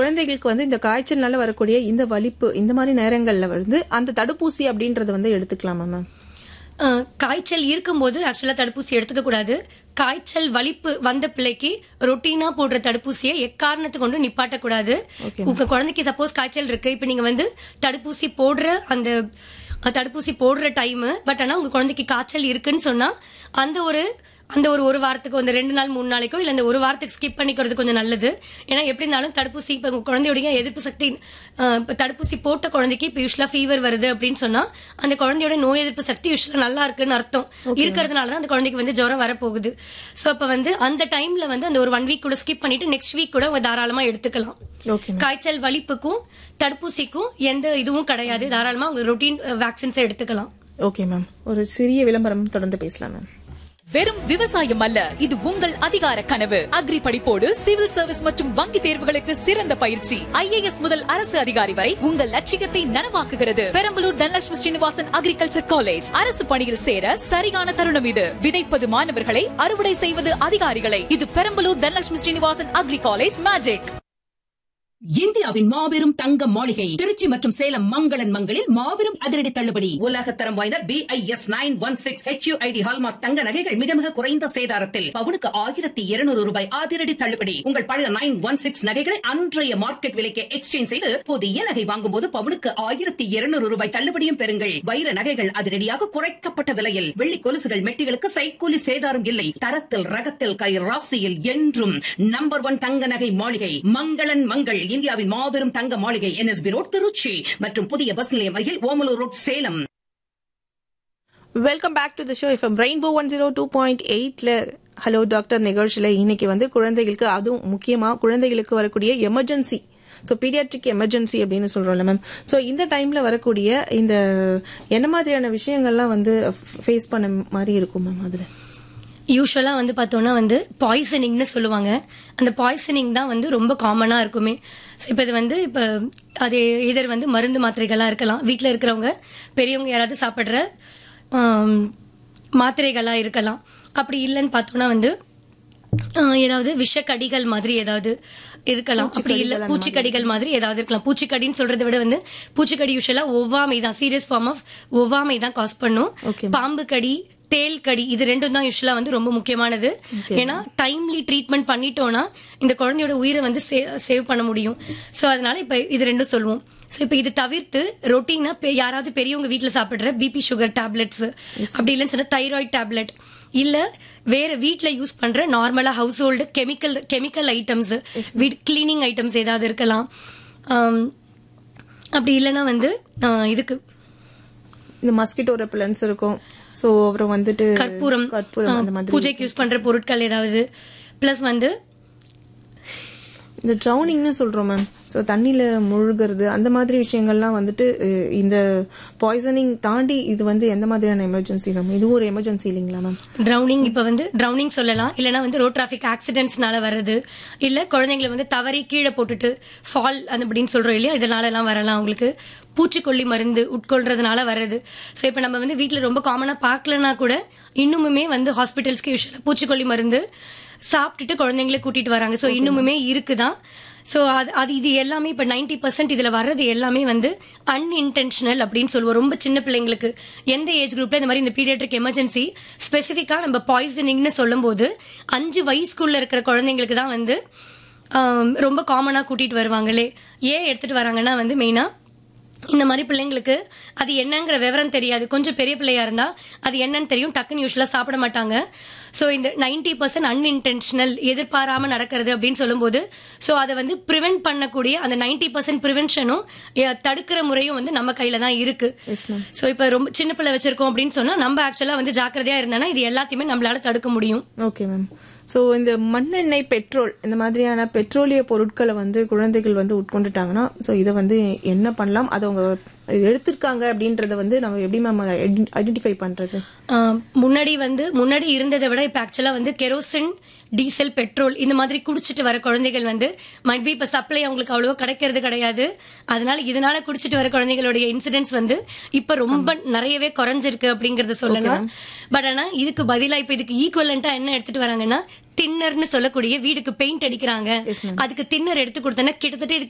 குழந்தைகளுக்கு வந்து இந்த காய்ச்சல்னால வரக்கூடிய இந்த வலிப்பு இந்த மாதிரி நேரங்கள்ல வந்து அந்த தடுப்பூசி அப்படின்றத வந்து எடுத்துக்கலாமா மேம் அஹ், காய்ச்சல் இருக்கும்போது ஆக்சுவலா தடுப்பூசி எடுத்துக்க கூடாது காய்ச்சல் வலிப்பு வந்த பிள்ளைக்கு ரொட்டீனா போடுற தடுப்பூசியை எக்காரணத்தை கொண்டு நிப்பாட்டக்கூடாது உங்க குழந்தைக்கு சப்போஸ் காய்ச்சல் இருக்கு இப்ப நீங்க வந்து தடுப்பூசி போடுற அந்த அஹ், தடுப்பூசி போடுற டைம் பட் ஆனா உங்க குழந்தைக்கு காய்ச்சல் இருக்குன்னு சொன்னா அந்த ஒரு அந்த ஒரு ஒரு வாரத்துக்கு அந்த ரெண்டு நாள் மூணு நாளைக்கோ இல்ல அந்த ஒரு வாரத்துக்கு ஸ்கிப் பண்ணிக்கிறது கொஞ்சம் நல்லது ஏன்னா எப்படி இருந்தாலும் தடுப்பூசி இப்ப உங்க குழந்தையுடைய எதிர்ப்பு சக்தி அஹ், இப்ப தடுப்பூசி போட்ட குழந்தைக்கு இப்ப யூஸ்வலா ஃபீவர் வருது அப்படின்னு சொன்னா அந்த குழந்தையோட நோய் எதிர்ப்பு சக்தி யூஸ்வலா நல்லா இருக்குன்னு அர்த்தம் இருக்கிறதுனால தான் அந்த குழந்தைக்கு வந்து ஜுரம் வரப்போகுது சோ அப்ப வந்து அந்த டைம்ல வந்து அந்த ஒரு ஒன் வீக் கூட ஸ்கிப் பண்ணிட்டு நெக்ஸ்ட் வீக் கூட அவங்க தாராளமா எடுத்துக்கலாம் ஓகே காய்ச்சல் வலிப்புக்கும் தடுப்பூசிக்கும் எந்த இதுவும் கிடையாது தாராளமா அவங்க ரொட்டீன் வேக்சின்ஸ் எடுத்துக்கலாம் ஓகே மேம் ஒரு சிறிய விளம்பரம் தொடர்ந்து பேசலாம் மேம் வெறும் விவசாயம் அல்ல இது உங்கள் அதிகார கனவு அக்ரி படிப்போடு சிவில் சர்வீஸ் மற்றும் வங்கி தேர்வுகளுக்கு சிறந்த பயிற்சி ஐஏஎஸ் முதல் அரசு அதிகாரி வரை உங்கள் லட்சியத்தை நனவாக்குகிறது பெரம்பலூர் தனலட்சுமி ஸ்ரீனிவாசன் அக்ரிகல்ச்சர் காலேஜ் அரசு பணியில் சேர சரியான தருணம் இது விதைப்பது மாணவர்களை அறுவடை செய்வது அதிகாரிகளை இது Perambalur Dhanalakshmi Srinivasan agri college magic இந்தியாவின் மாபெரும் தங்க மாளிகை திருச்சி மற்றும் சேலம் மங்களன் மங்களில் மாபெரும் அதிரடி தள்ளுபடி உலகத்தரம் வாய்ந்த B I S nine one six HUID hallmark தங்க நகைகள் மிக மிக குறைந்த சேதாரத்தில் பவுனுக்கு ஆயிரத்தி இருநூறு ரூபாய் அதிரடி தள்ளுபடி உங்கள் பழைய நைன் ஒன் சிக்ஸ் நகைகளை அன்றைய மார்க்கெட் விலைக்கு எக்ஸ்சேஞ்ச் செய்து புதிய நகை வாங்கும் போது பவுனுக்கு ஆயிரத்தி இருநூறு ரூபாய் தள்ளுபடியும் பெறுங்கள் வைர நகைகள் அதிரடியாக குறைக்கப்பட்ட விலையில் வெள்ளி கொலுசுகள் மெட்டிகளுக்கு சைக்கூலி சேதாரம் இல்லை தரத்தில் ரகத்தில் கை ராசியில் என்றும் நம்பர் ஒன் தங்க நகை மாளிகை மங்களன் மங்கள் இந்தியாவின் மாபெரும் தங்க மாளிகை என்எஸ்பி ரோட் திருச்சி மற்றும் புதிய பஸ் நிலையம் அருகில் Omalur road Salem welcome back to the show FM rainbow one zero two point எயிட்ல ஹலோ டாக்டர் நிகழ்ச்சியில் இன்னைக்கு வந்து குழந்தைகளுக்கு அதுவும் முக்கியமாக குழந்தைகளுக்கு வரக்கூடிய எமர்ஜென்சி ஸோ பீடியாட்ரிக் எமர்ஜென்சி அப்படின்னு சொல்கிறோம்ல மேம் ஸோ இந்த டைமில் வரக்கூடிய இந்த என்ன மாதிரியான விஷயங்கள்லாம் வந்து ஃபேஸ் பண்ண மாதிரி இருக்கும் மேம் அதில் யூஸ்வலா வந்து பார்த்தோம்னா வந்து பாய்சனிங்னு சொல்லுவாங்க அந்த பாய்சனிங் தான் வந்து ரொம்ப காமனா இருக்குமே So, இப்ப இது வந்து இப்ப அது இதர் வந்து மருந்து மாத்திரைகளா இருக்கலாம் வீட்ல இருக்கிறவங்க பெரியவங்க யாராவது சாப்பிடுற ஆம், மாத்திரைகளா இருக்கலாம் அப்படி இல்லைன்னு பார்த்தோம்னா வந்து ஆஹ், ஏதாவது விஷக்கடிகள் மாதிரி ஏதாவது இருக்கலாம் அப்படி இல்ல பூச்சிக்கடிகள் மாதிரி ஏதாவது இருக்கலாம் பூச்சிக்கடின்னு சொல்றதை விட வந்து பூச்சிக்கடி யூஸ்வலா ஒவ்வாமை தான் சீரியஸ் ஃபார்ம் ஆஃப் ஒவ்வாமை தான் காஸ் பண்ணும் பாம்பு கடி தேல் கடி இது ரெண்டும் தான் யூஸ்வலா வந்து ரொம்ப முக்கியமானது ஏன்னா டைம்லி ட்ரீட்மெண்ட் பண்ணிட்டோம்னா இந்த குழந்தையோட உயிரை வந்து சேவ் பண்ண முடியும் சோ அதனால இப்ப இது ரெண்டும் சொல்லுவோம் சோ இப்ப இது தவிர்த்து ரொட்டீனா யாராவது பெரியவங்க வீட்ல சாப்பிடுற பிபி சுகர் டேப்லெட்ஸ் அப்படி இல்லைன்னு சொன்னா தைராய்டு டேப்லெட் இல்ல வேற வீட்ல யூஸ் பண்ற நார்மலா household chemical chemical items வீட் கிளீனிங் ஐட்டம்ஸ் ஏதாவது இருக்கலாம் ஆம், அப்படி இல்லைன்னா வந்து ஆஹ், இதுக்கு இந்த மஸ்கிட்டோ ரெப்பலன்ஸ் இருக்கும் ஸோ அப்புறம் வந்துட்டு கற்பூரம் கற்பூரம் அந்த ஆ, மாதிரி பூஜைக்கு யூஸ் பண்ற பொருட்கள் ஏதாவது பிளஸ் வந்து இந்த ட்ரௌனிங்னு சொல்றோம் மேம் ஸோ தண்ணியில முழுகிறது அந்த மாதிரி விஷயங்கள்லாம் வந்துட்டு அஹ், இந்த பாய்சனிங் தாண்டி இது வந்து எந்த மாதிரியான எமர்ஜென்சி மேம் இதுவும் ஒரு எமர்ஜென்சி இல்லைங்களா மேம் ட்ரௌனிங் இப்ப வந்து ட்ரௌனிங் சொல்லலாம் இல்லனா வந்து ரோட் டிராபிக் ஆக்சிடென்ட்ஸ்னால வர்றது இல்ல குழந்தைங்களை வந்து தவறி கீழே போட்டுட்டு ஃபால் அந்த அப்படின்னு சொல்றோம் இல்லையா இதனால எல்லாம் வரலாம் அவங்களுக்கு பூச்சிக்கொல்லி மருந்து உட்கொள்றதுனால வர்றது சோ இப்ப நம்ம வந்து வீட்ல ரொம்ப காமனா பார்க்கலனா கூட இன்னுமுமே வந்து ஹாஸ்பிட்டல்ஸ்க்கு யூஸ்வலா பூச்சிக்கொல்லி மருந்து சாப்பிட்டுட்டு குழந்தைங்களை கூட்டிட்டு வராங்க சோ இன்னுமுமே இருக்குதான் சோ அது அது இது எல்லாமே இப்ப 90% பர்சன்ட் இதுல வர்றது எல்லாமே வந்து அன்இன்டென்ஷனல் அப்படின்னு சொல்லுவோம் ரொம்ப சின்ன பிள்ளைங்களுக்கு எந்த ஏஜ் குரூப்ல இந்த மாதிரி இந்த பீடியாட்ரிக் எமர்ஜென்சி ஸ்பெசிஃபிக்கா நம்ம பாய்சனிங்னு சொல்லும்போது அஞ்சு வயசுக்குள்ள இருக்கிற குழந்தைங்களுக்கு தான் வந்து ஆம், ரொம்ப காமனா கூட்டிட்டு வருவாங்களே ஏன் எடுத்துட்டு வராங்கன்னா வந்து மெயினா இந்த மாதிரி பிள்ளைங்களுக்கு அது என்னங்கிற விவரம் தெரியாது கொஞ்சம் பெரிய பிள்ளையா இருந்தா அது என்னன்னு தெரியும் டக்குன்னு யூஸ்வலா சாப்பிட மாட்டாங்க சோ இந்த 90% பர்சன்ட் அன்இன்டென்ஷனல் எதிர்பாராம நடக்கிறது அப்படின்னு சொல்லும்போது சோ அதை வந்து ப்ரிவென்ட் பண்ணக்கூடிய அந்த 90% பர்சன்ட் ப்ரிவென்ஷனும் தடுக்கிற முறையும் வந்து நம்ம கையில தான் இருக்கு சோ இப்ப ரொம்ப சின்ன பிள்ளை வச்சிருக்கோம் அப்படின்னு சொன்னா நம்ம ஆக்சுவலா வந்து ஜாக்கிரதையா இருந்தோம்னா இது எல்லாத்தையுமே நம்மளால தடுக்க முடியும் ஓகே மேம் ஸோ இந்த மண்ணெண்ணெய் பெட்ரோல் இந்த மாதிரியான பெட்ரோலிய பொருட்களை வந்து குழந்தைகள் வந்து உட்கொண்டுட்டாங்கன்னா ஸோ இதை வந்து என்ன பண்ணலாம் அதை அவங்க எடுத்திருக்காங்க அப்படின்றத வந்து நம்ம எப்படி மேம் ஐடென்டிஃபை பண்றது ஆஹ் முன்னாடி வந்து முன்னாடி இருந்ததை விட இப்ப ஆக்சுவலா வந்து கெரோசின் டீசல் பெட்ரோல் இந்த மாதிரி குடிச்சிட்டு வர குழந்தைகள் வந்து மைட் பி இப்ப சப்ளை அவங்களுக்கு அவ்வளவா கிடைக்கிறது கிடையாது அதனால இதனால குடிச்சிட்டு வர குழந்தைகளுடைய இன்சிடென்ட்ஸ் வந்து இப்ப ரொம்ப நிறையவே குறைஞ்சிருக்கு அப்படிங்கறத சொல்லலாம் பட் ஆனா இதுக்கு பதிலா இப்ப இதுக்கு ஈக்குவலண்டா என்ன எடுத்துட்டு வராங்கன்னா தின்னர்னு சொல்லக்கூடிய வீடுக்கு பெயிண்ட் அடிக்கிறாங்க அதுக்கு தின்னர் எடுத்து கொடுத்தோன்னா கிட்டத்தட்ட இதுக்கு